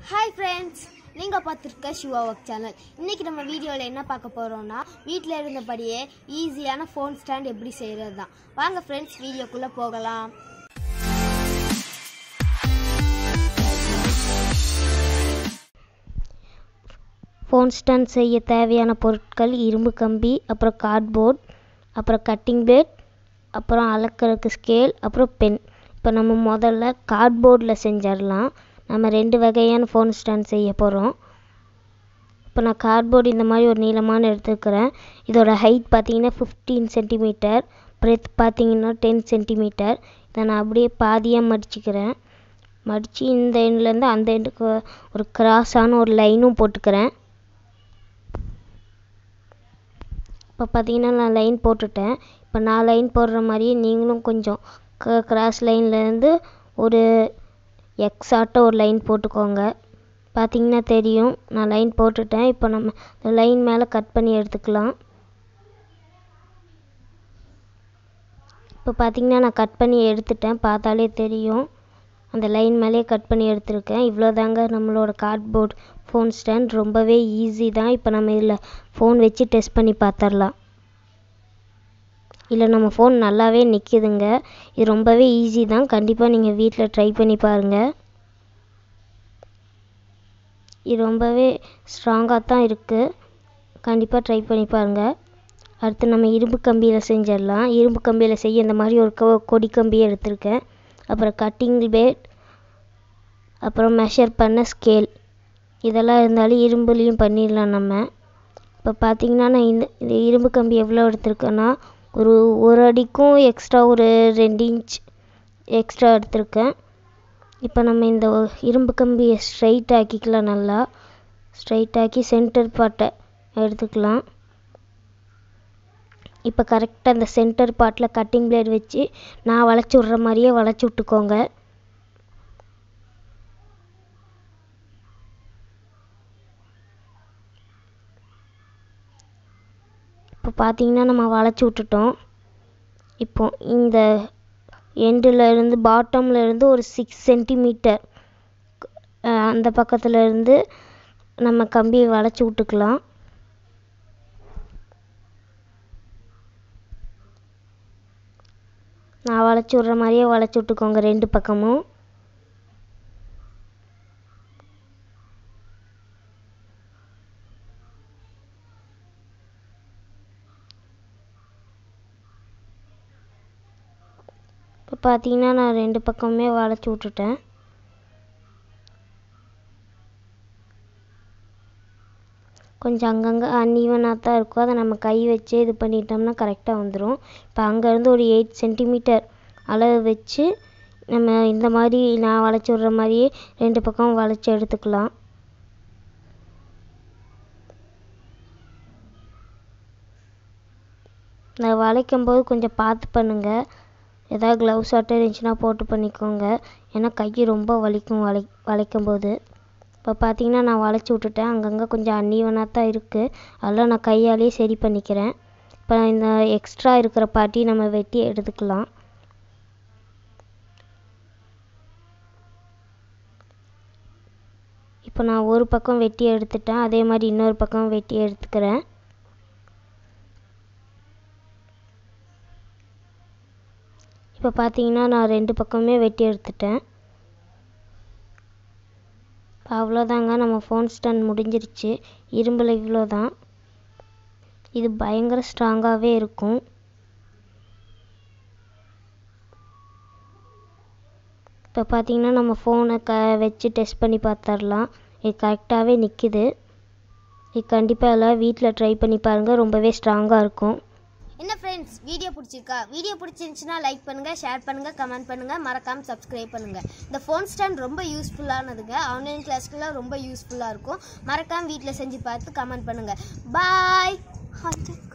hi friends நீங்கள் பார்த்துருக்க Siva work channel இன்றைக்கி நம்ம வீடியோவில் என்ன பார்க்க போகிறோம்னா வீட்டில் இருந்தபடியே ஈஸியான ஃபோன் ஸ்டாண்ட் எப்படி செய்கிறது தான் வாங்க ஃப்ரெண்ட்ஸ் வீடியோக்குள்ளே போகலாம் ஃபோன் ஸ்டாண்ட் செய்ய தேவையான பொருட்கள் இரும்பு கம்பி அப்புறம் கார்ட்போர்ட் அப்புறம் கட்டிங் பிளேட் அப்புறம் அளக்கிறதுக்கு ஸ்கேல் அப்புறம் பென் இப்போ நம்ம முதல்ல கார்ட்போர்டில் செஞ்சிடலாம் நம்ம ரெண்டு வகையான ஃபோன் ஸ்டாண்ட் செய்ய போகிறோம் இப்போ நான் கார்ட்போர்டு இந்த மாதிரி ஒரு நீளமான எடுத்துக்கிறேன் இதோட ஹைட் பார்த்தீங்கன்னா ஃபிஃப்டீன் சென்டிமீட்டர் பிரெத் பார்த்தீங்கன்னா டென் சென்டிமீட்டர் இதை நான் அப்படியே பாதியாக மடிச்சுக்கிறேன் மடித்து இந்த எண்ட்லேருந்து அந்த எண்டுக்கு ஒரு கிராஸான ஒரு லைனும் போட்டுக்கிறேன் இப்போ பார்த்தீங்கன்னா நான் லைன் போட்டுட்டேன் இப்போ நான் லைன் போடுற மாதிரியே நீங்களும் கொஞ்சம் க கிராஸ் லைன்லேருந்து ஒரு எக்ஸ் ஆட்ட ஒரு லைன் போட்டுக்கோங்க பார்த்தீங்கன்னா தெரியும் நான் லைன் போட்டுட்டேன் இப்போ நம்ம இந்த லைன் மேலே கட் பண்ணி எடுத்துக்கலாம் இப்போ பார்த்தீங்கன்னா நான் கட் பண்ணி எடுத்துட்டேன் பார்த்தாலே தெரியும் அந்த லைன் மேலேயே கட் பண்ணி எடுத்திருக்கேன் இவ்வளோதாங்க நம்மளோட கார்ட்போர்ட் ஃபோன் ஸ்டாண்ட் ரொம்பவே ஈஸி தான் இப்போ நம்ம இதில் ஃபோன் வச்சு டெஸ்ட் பண்ணி பார்த்துடலாம் இல்லை நம்ம ஃபோன் நல்லாவே நிற்கிதுங்க இது ரொம்பவே ஈஸி தான் கண்டிப்பாக நீங்கள் வீட்டில் ட்ரை பண்ணி பாருங்கள் இது ரொம்பவே ஸ்ட்ராங்காக தான் இருக்குது கண்டிப்பாக ட்ரை பண்ணி பாருங்கள் அடுத்து நம்ம இரும்பு கம்பியில் செஞ்சிடலாம் இரும்பு கம்பியில் செய்ய இந்த மாதிரி ஒரு கொ கொடி கம்பியை எடுத்திருக்கேன் அப்புறம் கட்டிங் பிளேட் அப்புறம் மெஷர் பண்ண ஸ்கேல் இதெல்லாம் இருந்தாலும் இரும்புலேயும் பண்ணிடலாம் நம்ம இப்போ பார்த்தீங்கன்னா நான் இந்த இந்த இரும்பு கம்பி எவ்வளோ எடுத்திருக்கேன்னா ஒரு ஒரு அடிக்கும் எக்ஸ்ட்ரா ஒரு ரெண்டு இன்ச் எக்ஸ்ட்ரா எடுத்திருக்கேன் இப்போ நம்ம இந்த இரும்பு கம்பியை ஸ்ட்ரைட் ஆக்கிக்கலாம் நல்லா ஸ்ட்ரைட் ஆக்கி சென்டர் பார்ட்டை எடுத்துக்கலாம் இப்போ கரெக்டாக அந்த சென்டர் பார்ட்டில் கட்டிங் பிளேட் வச்சு நான் வளைச்சி விட்ற மாதிரியே வளைச்சி விட்டுக்கோங்க இப்போ பார்த்தீங்கன்னா நம்ம வளைச்சி விட்டுட்டோம் இப்போ இந்த எண்டில் இருந்து பாட்டமில் இருந்து ஒரு சிக்ஸ் சென்டிமீட்டர் அந்த பக்கத்தில் இருந்து நம்ம கம்பியை வளைச்சி விட்டுக்கலாம் நான் வளைச்சி விட்ற மாதிரியே வளைச்சி விட்டுக்கோங்க ரெண்டு பக்கமும் இப்போ பார்த்தீங்கன்னா நான் ரெண்டு பக்கமுமே வளைச்சி விட்டுட்டேன் கொஞ்சம் அங்கங்கே அன்ஈவனாக தான் இருக்கும் அதை நம்ம கை வச்சு இது பண்ணிட்டோம்னா கரெக்டாக வந்துடும் இப்போ அங்கேருந்து ஒரு எயிட் சென்டிமீட்டர் அளவு வச்சு நம்ம இந்த மாதிரி நான் வளைச்சி விட்ற மாதிரியே ரெண்டு பக்கம் வளைச்சி எடுத்துக்கலாம் நான் வளைக்கும் போது கொஞ்சம் பார்த்து பண்ணுங்கள் ஏதாவது க்ளவுஸ் ஆட்டம் இருந்துச்சுன்னா போட்டு பண்ணிக்கோங்க ஏன்னா கை ரொம்ப வலிக்கும் வளை வளைக்கும் போது இப்போ பார்த்தீங்கன்னா நான் வளைச்சி விட்டுட்டேன் அங்கங்கே கொஞ்சம் அன்னீவனாக தான் இருக்குது அதெல்லாம் நான் கையாலேயே சரி பண்ணிக்கிறேன் இப்போ இந்த எக்ஸ்ட்ரா இருக்கிற பாட்டி நம்ம வெட்டி எடுத்துக்கலாம் இப்போ நான் ஒரு பக்கம் வெட்டி எடுத்துட்டேன் அதே மாதிரி இன்னொரு பக்கம் வெட்டி எடுத்துக்கிறேன் இப்போ பார்த்தீங்கன்னா நான் ரெண்டு பக்கமே வெட்டி எடுத்துட்டேன் இப்போ அவ்வளோதாங்க நம்ம ஃபோன் ஸ்டாண்ட் முடிஞ்சிருச்சு இரும்பில் இவ்வளோ தான் இது பயங்கர ஸ்ட்ராங்காகவே இருக்கும் இப்போ பார்த்தீங்கன்னா நம்ம ஃபோனை க வச்சு டெஸ்ட் பண்ணி பார்த்துடலாம் இது கரெக்டாகவே நிற்கிது இது கண்டிப்பாக எல்லாம் வீட்டில் ட்ரை பண்ணி பாருங்கள் ரொம்பவே ஸ்ட்ராங்காக இருக்கும் என்ன ஃப்ரெண்ட்ஸ் வீடியோ பிடிச்சிருக்கா வீடியோ பிடிச்சிருந்துச்சுன்னா லைக் பண்ணுங்கள் ஷேர் பண்ணுங்கள் கமெண்ட் பண்ணுங்கள் மறக்காமல் சப்ஸ்கிரைப் பண்ணுங்கள் இந்த ஃபோன் ஸ்டாண்ட் ரொம்ப யூஸ்ஃபுல்லானதுங்க ஆன்லைன் கிளாஸ்க்குலாம் ரொம்ப யூஸ்ஃபுல்லாக இருக்கும் மறக்காமல் வீட்டில் செஞ்சு பார்த்து கமெண்ட் பண்ணுங்கள் பாய்